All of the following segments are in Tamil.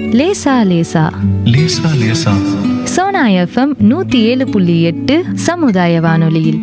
லேசா லேசா லேசா லேசா சோனா எஃப்எம் நூத்தி ஏழு புள்ளி எட்டு சமுதாய வானொலியில்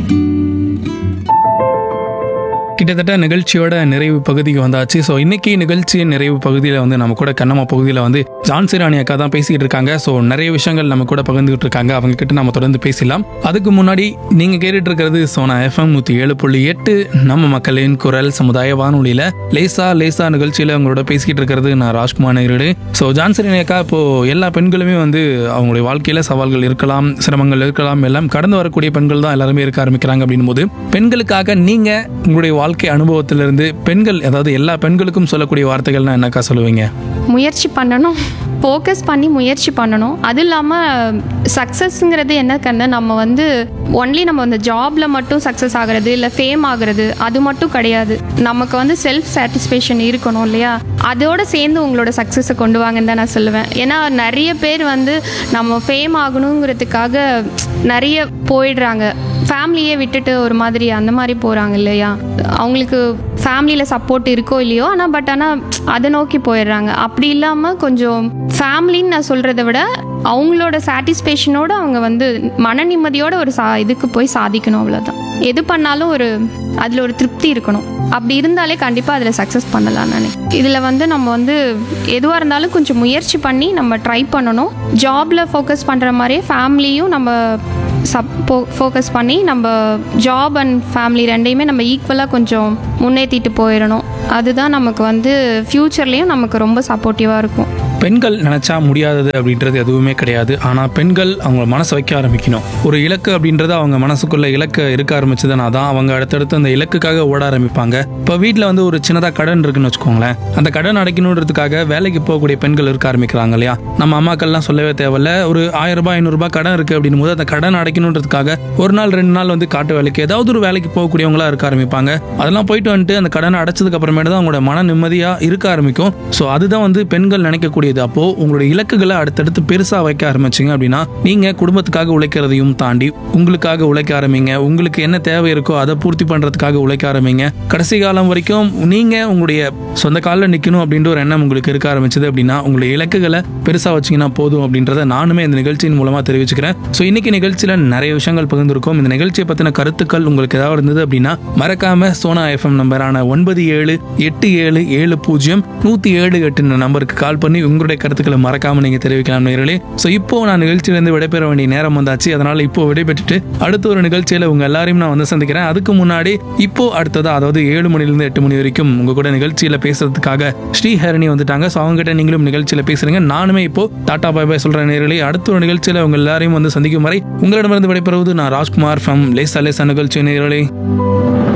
கிட்டத்தட்ட நிகழ்ச்சியோட நிறைவு பகுதிக்கு வந்தாச்சு ஸோ இன்னைக்கு நிகழ்ச்சியின் நிறைவு பகுதியில் வந்து நம்ம கூட கண்ணம்மா பகுதியில் வந்து ஜான்சி ராணி அக்கா தான் பேசிக்கிட்டு இருக்காங்க ஸோ நிறைய விஷயங்கள் நம்ம கூட பகிர்ந்துகிட்டு இருக்காங்க அவங்க கிட்ட நம்ம தொடர்ந்து பேசலாம் அதுக்கு முன்னாடி நீங்க கேட்டுட்டு இருக்கிறது சோனா எஃப்எம் நூத்தி ஏழு புள்ளி எட்டு நம்ம மக்களின் குரல் சமுதாய வானொலியில லேசா லேசா நிகழ்ச்சியில அவங்களோட பேசிக்கிட்டு இருக்கிறது நான் ராஜ்குமார் நேரடு ஸோ ஜான்சி ராணி அக்கா இப்போ எல்லா பெண்களுமே வந்து அவங்களுடைய வாழ்க்கையில சவால்கள் இருக்கலாம் சிரமங்கள் இருக்கலாம் எல்லாம் கடந்து வரக்கூடிய பெண்கள் தான் எல்லாருமே இருக்க ஆரம்பிக்கிறாங்க அப்படின் போது பெண்களுக்காக நீங்க உங்களுடைய வாழ்க்கை அனுபவத்திலிருந்து பெண்கள் அதாவது எல்லா பெண்களுக்கும் சொல்லக்கூடிய வார்த்தைகள்னா என்னக்கா சொல்லுவீங்க முயற்சி பண்ணணும் ஃபோக்கஸ் பண்ணி முயற்சி பண்ணணும் அது இல்லாமல் சக்ஸஸ்ங்கிறது என்ன கண்ணு நம்ம வந்து ஒன்லி நம்ம அந்த ஜாபில் மட்டும் சக்ஸஸ் ஆகிறது இல்லை ஃபேம் ஆகிறது அது மட்டும் கிடையாது நமக்கு வந்து செல்ஃப் சாட்டிஸ்ஃபேக்ஷன் இருக்கணும் இல்லையா அதோட சேர்ந்து உங்களோட சக்ஸஸை கொண்டு வாங்கன்னு தான் நான் சொல்லுவேன் ஏன்னா நிறைய பேர் வந்து நம்ம ஃபேம் ஆகணுங்கிறதுக்காக நிறைய போயிடுறாங்க ஃபேமிலியே விட்டுட்டு ஒரு மாதிரி அந்த மாதிரி போகிறாங்க இல்லையா அவங்களுக்கு ஃபேமிலியில் சப்போர்ட் இருக்கோ இல்லையோ ஆனால் பட் ஆனால் அதை நோக்கி போயிடுறாங்க அப்படி இல்லாமல் கொஞ்சம் ஃபேமிலின்னு நான் சொல்கிறத விட அவங்களோட சாட்டிஸ்ஃபேக்ஷனோட அவங்க வந்து மன நிம்மதியோட ஒரு சா இதுக்கு போய் சாதிக்கணும் அவ்வளோதான் எது பண்ணாலும் ஒரு அதில் ஒரு திருப்தி இருக்கணும் அப்படி இருந்தாலே கண்டிப்பாக அதில் சக்ஸஸ் பண்ணலாம் நான் இதில் வந்து நம்ம வந்து எதுவாக இருந்தாலும் கொஞ்சம் முயற்சி பண்ணி நம்ம ட்ரை பண்ணணும் ஜாபில் ஃபோக்கஸ் பண்ணுற மாதிரியே ஃபேமிலியும் நம்ம சப் ஃபோக்கஸ் பண்ணி நம்ம ஜாப் அண்ட் ஃபேமிலி ரெண்டையுமே நம்ம ஈக்குவலாக கொஞ்சம் முன்னேற்றிட்டு போயிடணும் அதுதான் நமக்கு வந்து ஃப்யூச்சர்லேயும் நமக்கு ரொம்ப சப்போர்ட்டிவாக இருக்கும் பெண்கள் நினைச்சா முடியாதது அப்படின்றது எதுவுமே கிடையாது ஆனால் பெண்கள் அவங்க மனசை வைக்க ஆரம்பிக்கணும் ஒரு இலக்கு அப்படின்றது அவங்க மனசுக்குள்ள இலக்கு இருக்க ஆரம்பிச்சதுனா தான் அவங்க அடுத்தடுத்து அந்த இலக்குக்காக ஓட ஆரம்பிப்பாங்க இப்போ வீட்டில் வந்து ஒரு சின்னதாக கடன் இருக்குன்னு வச்சுக்கோங்களேன் அந்த கடன் அடைக்கணுன்றதுக்காக வேலைக்கு போகக்கூடிய பெண்கள் இருக்க ஆரம்பிக்கிறாங்க இல்லையா நம்ம அம்மாக்கள்லாம் சொல்லவே தேவையில்ல ஒரு ஆயிரம் ரூபாய் ஐநூறு ரூபாய் கடன் இருக்கு அப்படின்னும் போது அந்த கடன் அடைக்கணுன்றதுக்காக ஒரு நாள் ரெண்டு நாள் வந்து காட்டு வேலைக்கு ஏதாவது ஒரு வேலைக்கு போகக்கூடியவங்களா இருக்க ஆரம்பிப்பாங்க அதெல்லாம் போயிட்டு வந்துட்டு அந்த கடனை அடைச்சதுக்கு அப்புறமேட்டு தான் அவங்களோட மன நிம்மதியா இருக்க ஆரம்பிக்கும் ஸோ அதுதான் வந்து பெண்கள் நினைக்கக்கூடியது அப்போ உங்களுடைய இலக்குகளை அடுத்தடுத்து பெருசா வைக்க ஆரம்பிச்சீங்க அப்படின்னா நீங்க குடும்பத்துக்காக உழைக்கிறதையும் தாண்டி உங்களுக்காக உழைக்க ஆரம்பிங்க உங்களுக்கு என்ன தேவை இருக்கோ அதை பூர்த்தி பண்றதுக்காக உழைக்க ஆரம்பிங்க கடைசி காலம் வரைக்கும் நீங்க உங்களுடைய சொந்த காலில் நிற்கணும் அப்படின்ற ஒரு எண்ணம் உங்களுக்கு இருக்க ஆரம்பிச்சது அப்படின்னா உங்களுடைய இலக்குகளை பெருசா வச்சீங்கன்னா போதும் அப்படின்றத நானுமே இந்த நிகழ்ச்சியின் மூலமா தெரிவிச்சுக்கிறேன் ஸோ இன்னைக்கு நிகழ்ச்சியில நிறைய விஷயங்கள் பகிர்ந்திருக்கோம் இந்த நிகழ்ச்சியை பத்தின கருத்துக்கள் உங்களுக்கு ஏதாவது இருந்தது அப்படின்னா மறக்காம சோனா எஃப்எம் நம்பரான ஒன்பது ஏழு எட்டு ஏழு ஏழு பூஜ்ஜியம் நூத்தி ஏழு எட்டு நம்பருக்கு கால் பண்ணி உங்களுடைய கருத்துக்களை மறக்காம நீங்க தெரிவிக்கலாம் நேர்களே ஸோ இப்போ நான் நிகழ்ச்சியிலிருந்து விடைபெற வேண்டிய நேரம் வந்தாச்சு அதனால இப்போ விடைபெற்றுட்டு அடுத்த ஒரு நிகழ்ச்சியில உங்க எல்லாரையும் நான் வந்து சந்திக்கிறேன் அதுக்கு முன்னாடி இப்போ அடுத்ததா அதாவது ஏழு மணிலிருந்து எட்டு மணி வரைக்கும் உங்க கூட நிகழ்ச்சியில பேசுறதுக்காக ஸ்ரீஹரணி வந்துட்டாங்க ஸோ அவங்க கிட்ட நீங்களும் நிகழ்ச்சியில பேசுறீங்க நானுமே இப்போ டாடா பாய் பாய் சொல்ற நேர்களே அடுத்த ஒரு நிகழ்ச்சியில உங்க எல்லாரையும் வந்து சந்திக்கும் வரை உங்களிடமிருந்து விடைபெறுவது நான் ராஜ்குமார் ஃப்ரம் லேசா லேசா நிகழ்ச்சி நேர்களே